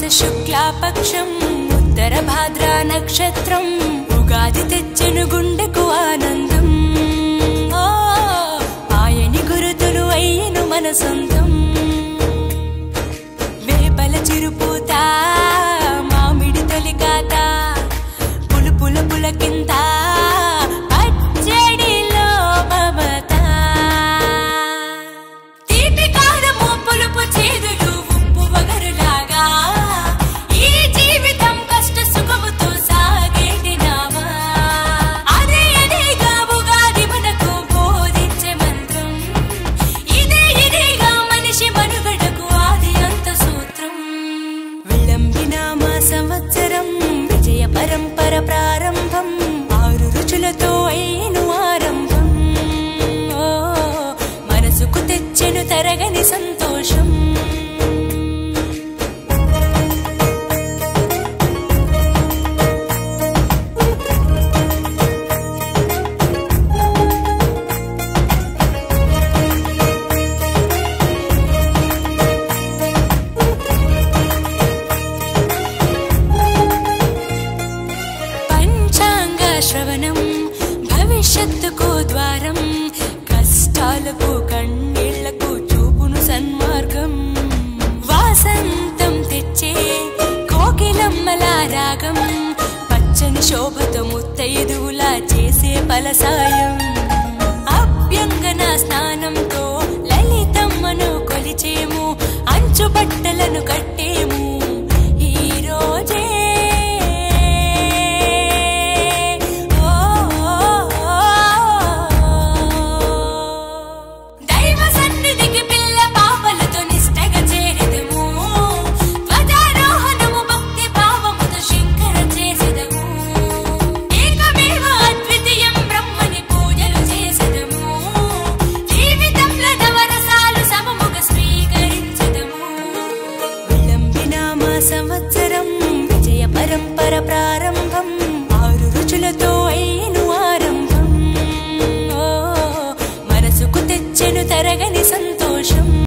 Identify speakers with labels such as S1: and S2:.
S1: శుక్లాపక్షం ఉత్తర భాద్ర నక్షత్రం ఉగాది తెచ్చెను గుండెకు ఆనందం ఓ ఆయని గురుతులు అయ్యను మన సొంతం వేపల చిరుపూత మామిడి తొలికాత పులుపుల పులకింత పచ్చడిలో మమత తీపి కారము పులుపు చేదులు ఉప్పు వగరులాగా ఈ జీవితం కష్ట సుఖముతో సాగేటి నావా అదే అదేగా ఉగాది మనకు బోధించే మంత్రం ఇదే ఇదేగా మనిషి మనుగడకు ఆది అంత సూత్రం విళంబిన మా సంవత్సరం విజయ పరంపర ప్రారంభం ఆరు రుచులతో అయిను ఆరంభం ఓ మనసుకు తెచ్చెను తరగని సంతోషం పంచాంగ శ్రవణం భవిష్యత్తుకు ద్వారం కష్టాలకు కన్నీళ్లకు చూపును సన్మార్గం వాసంతం తెచ్చే కోకిలమ్మల రాగం పచ్చని శోభతో ముత్తైదువులా చేసే ఫలసాయం అభ్యంగన స్నానంతో లలితమ్మను కొలిచేము అంచు బట్టలను కట్టేము ఈ రోజే ఓ, ఓ, దైవ సన్నిధికి పిల్ల పాపలతో నిష్టగా చేరెదము ధ్వజారోహణము భక్తి భావముతో శంకర చేసెదము ఏకమేవ అద్వితీయం బ్రహ్మని పూజలు చేసెదము జీవితంలో నవరసాలు సమముగా స్వీకరించదము విళంబిన మా సంవత్సరం విజయ పరంపర ప్రారంభం